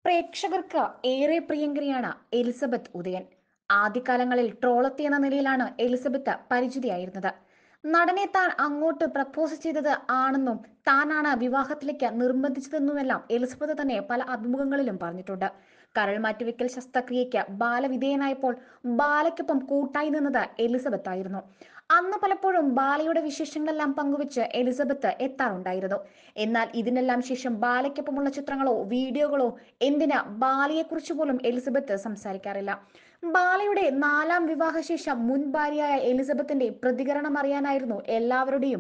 പ്രേക്ഷകർക്ക് ഏറെ പ്രിയങ്കരിയാണ് എലിസബത്ത് ഉദയൻ ആദ്യകാലങ്ങളിൽ ട്രോളത്തി എന്ന നിലയിലാണ് എലിസബത്ത് പരിചിതയായിരുന്നത് നടനെ താൻ അങ്ങോട്ട് പ്രപ്പോസ് ചെയ്തത് ആണെന്നും താനാണ് വിവാഹത്തിലേക്ക് നിർബന്ധിച്ചതെന്നുമെല്ലാം എലിസബത്ത് തന്നെ പല അഭിമുഖങ്ങളിലും പറഞ്ഞിട്ടുണ്ട് കരൾ മാറ്റിവെക്കൽ ശസ്ത്രക്രിയയ്ക്ക് ബാലവിധേയനായപ്പോൾ ബാലയ്ക്കൊപ്പം കൂട്ടായി നിന്നത് എലിസബത്ത് ആയിരുന്നു അന്ന് പലപ്പോഴും ബാലയുടെ വിശേഷങ്ങളെല്ലാം പങ്കുവെച്ച് എലിസബത്ത് എത്താറുണ്ടായിരുന്നു എന്നാൽ ഇതിനെല്ലാം ശേഷം ബാലയ്ക്കൊപ്പമുള്ള ചിത്രങ്ങളോ വീഡിയോകളോ എന്തിന് ബാലയെക്കുറിച്ച് പോലും എലിസബത്ത് സംസാരിക്കാറില്ല ബാലയുടെ നാലാം വിവാഹശേഷം മുൻ ഭാര്യയായ എലിസബത്തിന്റെ പ്രതികരണം അറിയാനായിരുന്നു എല്ലാവരുടെയും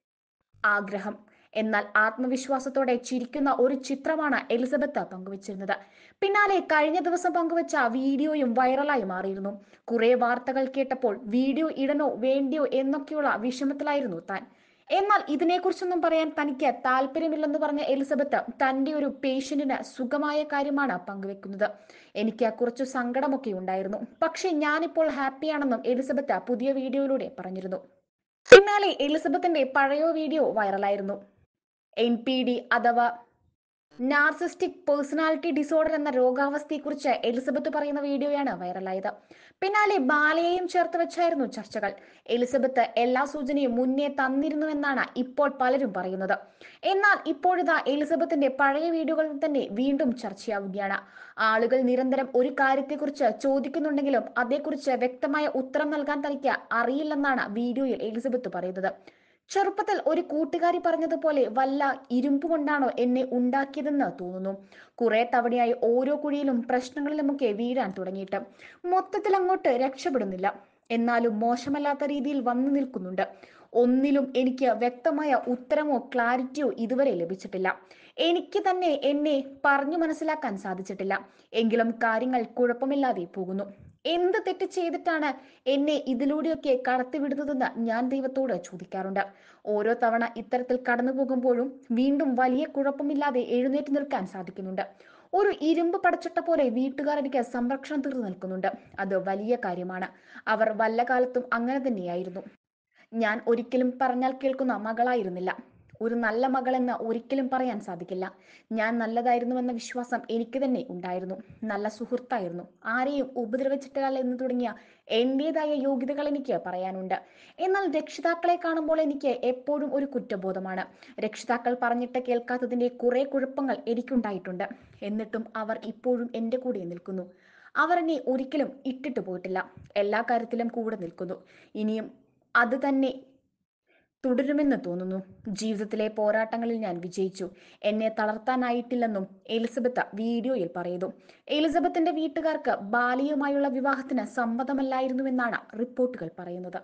ആഗ്രഹം എന്നാൽ ആത്മവിശ്വാസത്തോടെ ചിരിക്കുന്ന ഒരു ചിത്രമാണ് എലിസബത്ത് പങ്കുവച്ചിരുന്നത് പിന്നാലെ കഴിഞ്ഞ ദിവസം പങ്കുവച്ച വീഡിയോയും വൈറലായി മാറിയിരുന്നു കുറെ വാർത്തകൾ കേട്ടപ്പോൾ വീഡിയോ ഇടണോ വേണ്ടിയോ എന്നൊക്കെയുള്ള വിഷമത്തിലായിരുന്നു താൻ എന്നാൽ ഇതിനെക്കുറിച്ചൊന്നും പറയാൻ തനിക്ക് താല്പര്യമില്ലെന്ന് പറഞ്ഞ എലിസബത്ത് തന്റെ ഒരു പേഷ്യന്റിന് സുഖമായ കാര്യമാണ് പങ്കുവെക്കുന്നത് എനിക്ക് കുറച്ചു സങ്കടമൊക്കെ ഉണ്ടായിരുന്നു പക്ഷെ ഞാനിപ്പോൾ ഹാപ്പിയാണെന്നും എലിസബത്ത് പുതിയ വീഡിയോയിലൂടെ പറഞ്ഞിരുന്നു പിന്നാലെ എലിസബത്തിന്റെ പഴയ വീഡിയോ വൈറലായിരുന്നു എൻ പി ഡി അഥവാ നാർസിസ്റ്റിക് പേഴ്സണാലിറ്റി ഡിസോർഡർ എന്ന രോഗാവസ്ഥയെക്കുറിച്ച് എലിസബത്ത് പറയുന്ന വീഡിയോയാണ് വൈറലായത് പിന്നാലെ ബാലയെയും ചേർത്ത് വെച്ചായിരുന്നു ചർച്ചകൾ എലിസബത്ത് എല്ലാ സൂചനയും മുന്നേ തന്നിരുന്നുവെന്നാണ് ഇപ്പോൾ പലരും പറയുന്നത് എന്നാൽ ഇപ്പോഴിതാ എലിസബത്തിന്റെ പഴയ വീഡിയോകൾ തന്നെ വീണ്ടും ചർച്ചയാവുകയാണ് ആളുകൾ നിരന്തരം ഒരു കാര്യത്തെക്കുറിച്ച് ചോദിക്കുന്നുണ്ടെങ്കിലും അതേക്കുറിച്ച് വ്യക്തമായ ഉത്തരം നൽകാൻ തനിക്ക് അറിയില്ലെന്നാണ് വീഡിയോയിൽ എലിസബത്ത് പറയുന്നത് ചെറുപ്പത്തിൽ ഒരു കൂട്ടുകാരി പറഞ്ഞതുപോലെ വല്ല ഇരുമ്പ് കൊണ്ടാണോ എന്നെ ഉണ്ടാക്കിയതെന്ന് തോന്നുന്നു കുറെ തവണയായി ഓരോ കുഴിയിലും പ്രശ്നങ്ങളിലുമൊക്കെ വീഴാൻ തുടങ്ങിയിട്ട് മൊത്തത്തിൽ അങ്ങോട്ട് രക്ഷപ്പെടുന്നില്ല എന്നാലും മോശമല്ലാത്ത രീതിയിൽ വന്നു നിൽക്കുന്നുണ്ട് ഒന്നിലും എനിക്ക് വ്യക്തമായ ഉത്തരമോ ക്ലാരിറ്റിയോ ഇതുവരെ ലഭിച്ചിട്ടില്ല എനിക്ക് തന്നെ എന്നെ പറഞ്ഞു മനസ്സിലാക്കാൻ സാധിച്ചിട്ടില്ല എങ്കിലും കാര്യങ്ങൾ കുഴപ്പമില്ലാതെ പോകുന്നു എന്ത് തെറ്റ് ചെയ്തിട്ടാണ് എന്നെ ഇതിലൂടെയൊക്കെ കടത്തിവിടുന്നതെന്ന് ഞാൻ ദൈവത്തോട് ചോദിക്കാറുണ്ട് ഓരോ തവണ ഇത്തരത്തിൽ കടന്നു പോകുമ്പോഴും വീണ്ടും വലിയ കുഴപ്പമില്ലാതെ എഴുന്നേറ്റ് നിൽക്കാൻ സാധിക്കുന്നുണ്ട് ഒരു ഇരുമ്പ് പടച്ചിട്ട പോലെ വീട്ടുകാർ എനിക്ക് സംരക്ഷണം തീർന്നു നിൽക്കുന്നുണ്ട് അത് വലിയ കാര്യമാണ് അവർ വല്ല കാലത്തും അങ്ങനെ തന്നെയായിരുന്നു ഞാൻ ഒരിക്കലും പറഞ്ഞാൽ കേൾക്കുന്ന മകളായിരുന്നില്ല ഒരു നല്ല മകളെന്ന് ഒരിക്കലും പറയാൻ സാധിക്കില്ല ഞാൻ നല്ലതായിരുന്നുവെന്ന വിശ്വാസം എനിക്ക് തന്നെ ഉണ്ടായിരുന്നു നല്ല സുഹൃത്തായിരുന്നു ആരെയും ഉപദ്രവിച്ചിട്ടില്ല എന്ന് തുടങ്ങിയ എന്റേതായ യോഗ്യതകൾ എനിക്ക് പറയാനുണ്ട് എന്നാൽ രക്ഷിതാക്കളെ കാണുമ്പോൾ എനിക്ക് എപ്പോഴും ഒരു കുറ്റബോധമാണ് രക്ഷിതാക്കൾ പറഞ്ഞിട്ട് കേൾക്കാത്തതിന്റെ കുറെ കുഴപ്പങ്ങൾ എനിക്കുണ്ടായിട്ടുണ്ട് എന്നിട്ടും അവർ ഇപ്പോഴും എൻ്റെ കൂടെ നിൽക്കുന്നു അവർ എന്നെ ഒരിക്കലും ഇട്ടിട്ട് പോയിട്ടില്ല എല്ലാ കാര്യത്തിലും കൂടെ നിൽക്കുന്നു ഇനിയും അത് തന്നെ തുടരുമെന്ന് തോന്നുന്നു ജീവിതത്തിലെ പോരാട്ടങ്ങളിൽ ഞാൻ വിജയിച്ചു എന്നെ തളർത്താനായിട്ടില്ലെന്നും എലിസബത്ത് വീഡിയോയിൽ പറയുന്നു എലിസബത്തിന്റെ വീട്ടുകാർക്ക് ബാലിയുമായുള്ള വിവാഹത്തിന് സമ്മതമല്ലായിരുന്നുവെന്നാണ് റിപ്പോർട്ടുകൾ പറയുന്നത്